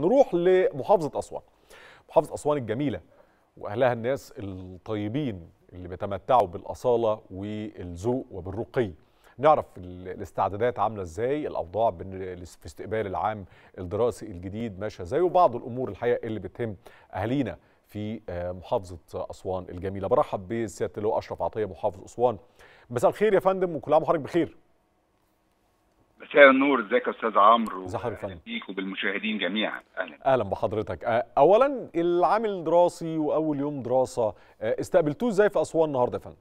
نروح لمحافظه اسوان محافظه اسوان الجميله واهلها الناس الطيبين اللي بيتمتعوا بالاصاله والذوق وبالرقي نعرف الاستعدادات عامله ازاي الاوضاع في استقبال العام الدراسي الجديد ماشيه ازاي وبعض الامور الحقيقه اللي بتهم اهالينا في محافظه اسوان الجميله برحب بسياده اللواء اشرف عطيه محافظ اسوان مساء الخير يا فندم وكل عام وحضرتك بخير مساء النور ازيك يا استاذ عمرو ازي حضرتك اهلا بيك وبالمشاهدين جميعا اهلا اهلا بحضرتك اولا العام الدراسي واول يوم دراسه استقبلتوه ازاي في اسوان النهارده يا فندم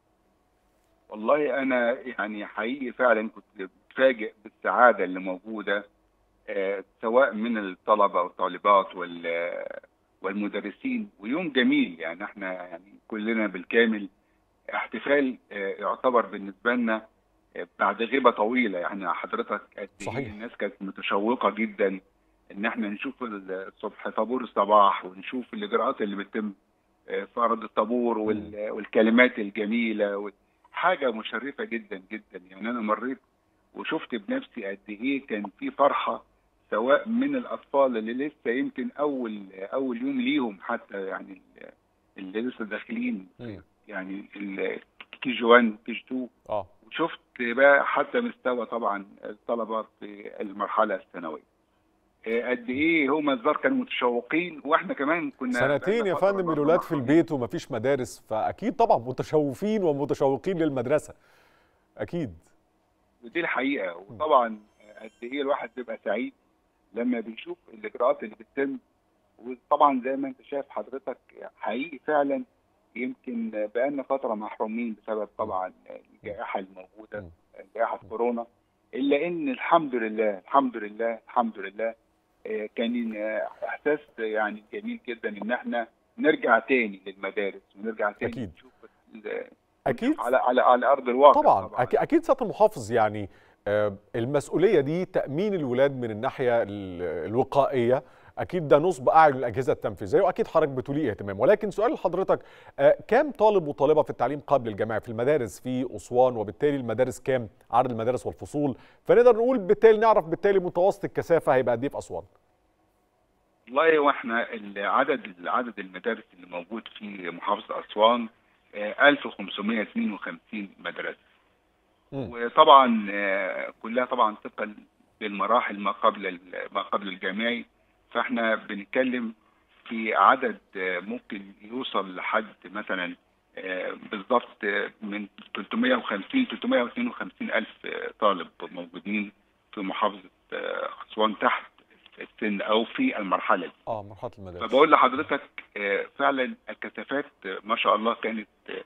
والله انا يعني حقيقي فعلا كنت متفاجئ بالسعاده اللي موجوده سواء من الطلبه والطالبات وال والمدرسين ويوم جميل يعني احنا يعني كلنا بالكامل احتفال يعتبر بالنسبه لنا بعد غيبه طويله يعني حضرتك قد صحيح. الناس كانت متشوقه جدا ان احنا نشوف الصبح طابور الصباح ونشوف الاجراءات اللي بتتم في ارض الطابور والكلمات الجميله حاجه مشرفه جدا جدا يعني انا مريت وشفت بنفسي قد ايه كان في فرحه سواء من الاطفال اللي لسه يمكن اول اول يوم ليهم حتى يعني اللي لسه داخلين يعني كي جي 1 كي جي 2 اه وشفت بقى حتى مستوى طبعا الطلبه في المرحله الثانويه قد ايه هم الزار كانوا متشوقين واحنا كمان كنا سنتين يا فندم الولاد في البيت ومفيش مدارس فاكيد طبعا متشوفين ومتشوقين للمدرسه اكيد ودي الحقيقه وطبعا قد ايه الواحد بيبقى سعيد لما بيشوف الاجراءات اللي بتتم وطبعا زي ما انت شايف حضرتك حقيقي فعلا يمكن بقالنا فتره محرومين بسبب طبعا الجائحه الموجوده جائحه كورونا الا ان الحمد لله الحمد لله الحمد لله كان احساس يعني جميل جدا ان احنا نرجع تاني للمدارس ونرجع تاني أكيد. نشوف اكيد على على على ارض الواقع طبعا, طبعاً. اكيد سياده المحافظ يعني المسؤوليه دي تامين الولاد من الناحيه الوقائيه اكيد ده نصب اعين الاجهزه التنفيذيه واكيد حضرتك بتوليه اهتمام ولكن سؤال لحضرتك كام طالب وطالبه في التعليم قبل الجامعي في المدارس في اسوان وبالتالي المدارس كام عدد المدارس والفصول فنقدر نقول بالتالي نعرف بالتالي متوسط الكثافه هيبقى قد ايه في اسوان والله واحنا عدد عدد المدارس اللي موجود في محافظه اسوان 1552 مدرسه وطبعا كلها طبعا طبقا للمراحل ما قبل ما قبل الجامعي فاحنا بنتكلم في عدد ممكن يوصل لحد مثلا بالضبط من 350 352 الف طالب موجودين في محافظه اسوان تحت السن او في المرحله دي. اه مرحله المدارس فبقول لحضرتك فعلا الكثافات ما شاء الله كانت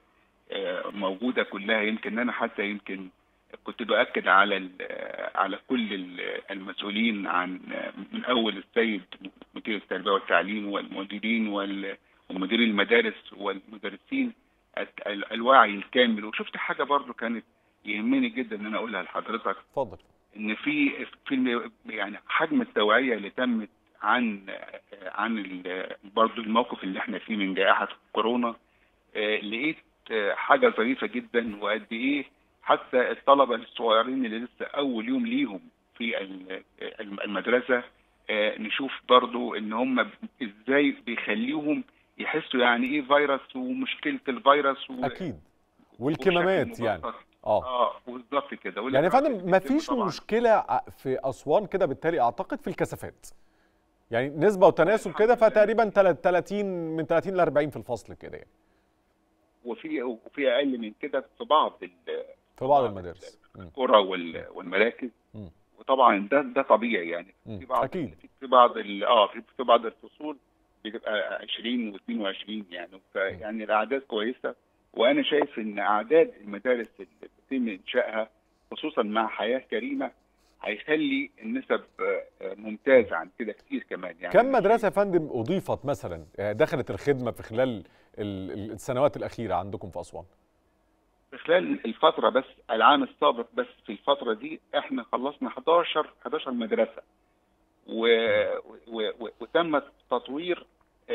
موجوده كلها يمكن انا حتى يمكن كنت باكد على على كل المسؤولين عن من اول السيد مدير التربيه والتعليم والمديرين ومدير المدارس والمدرسين الوعي الكامل وشفت حاجه برضو كانت يهمني جدا ان انا اقولها لحضرتك اتفضل ان في في يعني حجم التوعيه اللي تمت عن عن برضو الموقف اللي احنا فيه من جائحه كورونا لقيت حاجه ظريفه جدا وقد ايه حتى الطلبه الصغيرين اللي لسه اول يوم ليهم في المدرسه نشوف برضو ان هم ازاي بيخليهم يحسوا يعني ايه فيروس ومشكله الفيروس و... اكيد والكمامات يعني اه اه اه بالظبط كده يعني يا فندم ما فيش مشكله في اسوان كده بالتالي اعتقد في الكثافات يعني نسبه وتناسب كده فتقريبا 30 من 30 ل 40 في الفصل كده يعني وفي وفي اقل من كده في بعض في بعض المدارس القرى والمراكز م. وطبعا ده ده طبيعي يعني م. في بعض اكيد في بعض اه في, في بعض الفصول بتبقى 20 و22 يعني يعني الاعداد كويسه وانا شايف ان اعداد المدارس اللي بيتم انشائها خصوصا مع حياه كريمه هيخلي النسب ممتازه عن كده كتير كمان يعني كم مدرسه يا فندم اضيفت مثلا دخلت الخدمه في خلال السنوات الاخيره عندكم في اسوان؟ في خلال الفتره بس العام السابق بس في الفتره دي احنا خلصنا 11 11 مدرسه و... و... و... وتم تطوير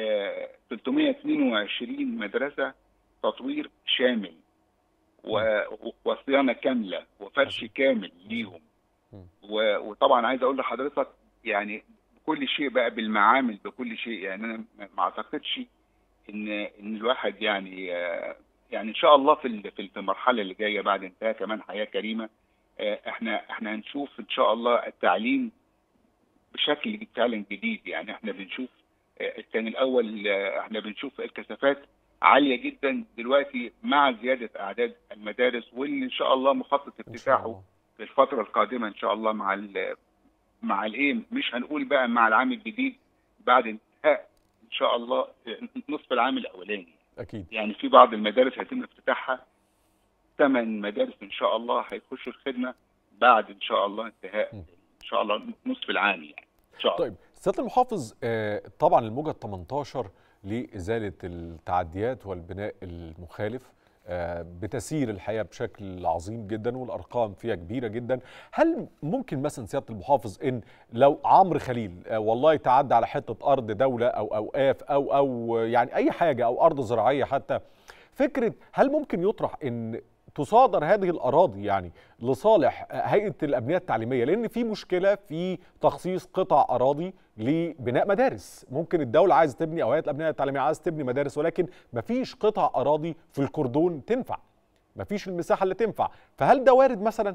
322 مدرسه تطوير شامل و... وصيانه كامله وفرش كامل ليهم و... وطبعا عايز اقول لحضرتك يعني بكل شيء بقى بالمعامل بكل شيء يعني انا ما ما اعتقدش ان ان الواحد يعني آه، يعني ان شاء الله في ال- في المرحله اللي جايه بعد انتهاء كمان حياه كريمه آه، احنا احنا هنشوف ان شاء الله التعليم بشكل فعلا جديد يعني احنا بنشوف آه، كان الاول آه، احنا بنشوف الكثافات عاليه جدا دلوقتي مع زياده اعداد المدارس واللي ان شاء الله مخطط إن شاء افتتاحه الله. في الفتره القادمه ان شاء الله مع ال مع الايه مش هنقول بقى مع العام الجديد بعد انتهاء ان شاء الله آه، نصف العام الاولاني اكيد يعني في بعض المدارس هيتم افتتاحها ثمان مدارس ان شاء الله هيخشوا الخدمه بعد ان شاء الله انتهاء م. ان شاء الله نصف العام يعني ان شاء الله طيب سياده المحافظ آه، طبعا الموجه 18 لازاله التعديات والبناء المخالف آه، بتسير الحياه بشكل عظيم جدا والارقام فيها كبيره جدا هل ممكن مثلا سياده المحافظ ان لو عمرو خليل آه، والله تعدى على حته ارض دوله او اوقاف او او يعني اي حاجه او ارض زراعيه حتى فكره هل ممكن يطرح ان تصادر هذه الاراضي يعني لصالح هيئه الابنيه التعليميه لان في مشكله في تخصيص قطع اراضي لبناء مدارس ممكن الدوله عايزه تبني او هيئه الابنيه التعليميه عايزه تبني مدارس ولكن مفيش قطع اراضي في الكردون تنفع مفيش المساحه اللي تنفع فهل ده وارد مثلا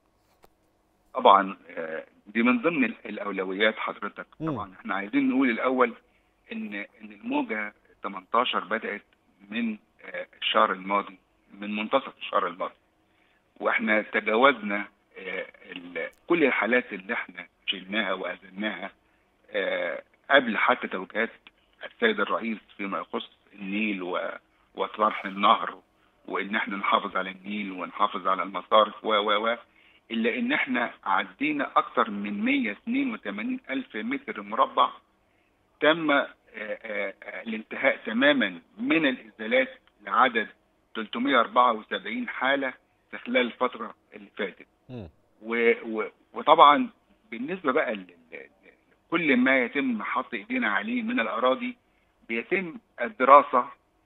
طبعا آه، دي من ضمن ال- الاولويات حضرتك مم. طبعا احنا عايزين نقول الاول ان ان الموجه 18 بدات من آه، الشهر الماضي من منتصف الشهر الماضي واحنا تجاوزنا آه، ال- كل الحالات اللي احنا شلناها واذناها آه، قبل حتى توجيهات السيد الرئيس فيما يخص النيل و- وطرح النهر وان احنا نحافظ على النيل ونحافظ على المصارف و و و الا ان احنا عدينا اكثر من 182 الف متر مربع تم آه، آه، آه، الانتهاء تماما من الازالات لعدد 374 حاله في خلال الفتره اللي فاتت مم. و و وطبعا بالنسبه بقى ل- ل- كل ما يتم حط ايدينا عليه من الاراضي بيتم الدراسه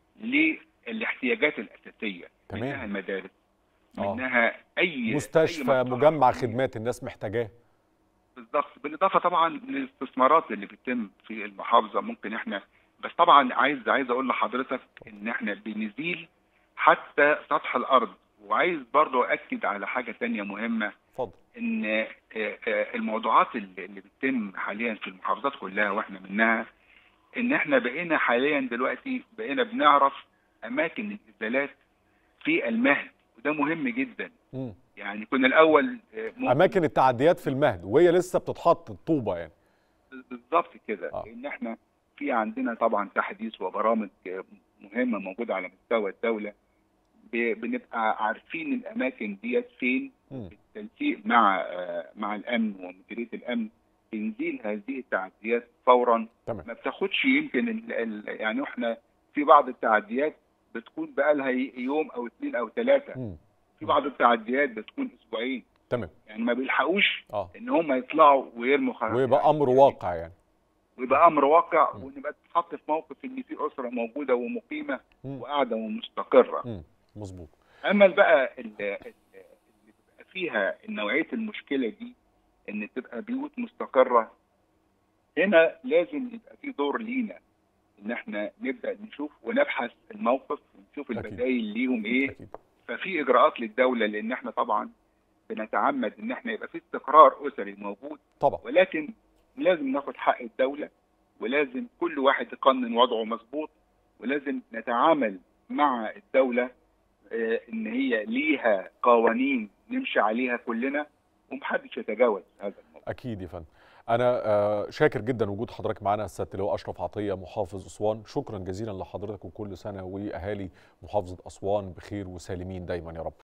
للاحتياجات الاساسيه تمام. منها المدارس آه. منها اي أي مستشفى مصلحة مجمع حكومية. خدمات الناس محتاجاه بالضبط بالاضافه طبعا للاستثمارات اللي بتتم في المحافظه ممكن احنا بس طبعا عايز عايز اقول لحضرتك ان احنا بنزيل حتى سطح الارض وعايز برضو اكد على حاجه تانية مهمه اتفضل ان آه، آه، الموضوعات اللي اللي بتتم حاليا في المحافظات كلها واحنا منها ان احنا بقينا حاليا دلوقتي بقينا بنعرف اماكن الازالات في المهد وده مهم جدا مم. يعني كنا الاول آه، ممكن اماكن التعديات في المهد وهي لسه بتتحط الطوبه يعني بالظبط كده آه. لان احنا في عندنا طبعا تحديث وبرامج آه، مهمه موجوده على مستوى الدوله ب- بنبقى عارفين الاماكن ديت فين مم. بالتنسيق مع آه، مع الامن ومديريه الامن تنزيل هذه التعديات فورا تمام ما بتاخدش يمكن ال ال يعني احنا في بعض التعديات بتكون بقى لها يوم او اثنين او ثلاثه مم. في بعض التعديات بتكون اسبوعين تمام يعني ما بيلحقوش اه ان هم يطلعوا ويرموا خ- ويبقى امر واقع يعني ويبقى امر واقع مم. ونبقى تتحط في موقف ان في اسره موجوده ومقيمه مم. وقاعده ومستقره مم. مظبوط اما بقى ال- ال- اللي بيبقى فيها نوعيه المشكله دي ان تبقى بيوت مستقره هنا لازم يبقى في دور لينا ان احنا نبدا نشوف ونبحث الموقف ونشوف أكيد. البدائل ليهم ايه اكيد ففي اجراءات للدوله لان احنا طبعا بنتعمد ان احنا يبقى في استقرار اسري موجود طبعا ولكن لازم ناخد حق الدولة ولازم كل واحد يقنن وضعه مظبوط ولازم نتعامل مع الدولة آه، ان هي ليها قوانين نمشي عليها كلنا ومحدش يتجاوز هذا الموضوع اكيد يا فندم انا آه، شاكر جدا وجود حضرتك معانا السيد اللواء اشرف عطيه محافظ اسوان شكرا جزيلا لحضرتك وكل سنه واهالي محافظه اسوان بخير وسالمين دايما يا رب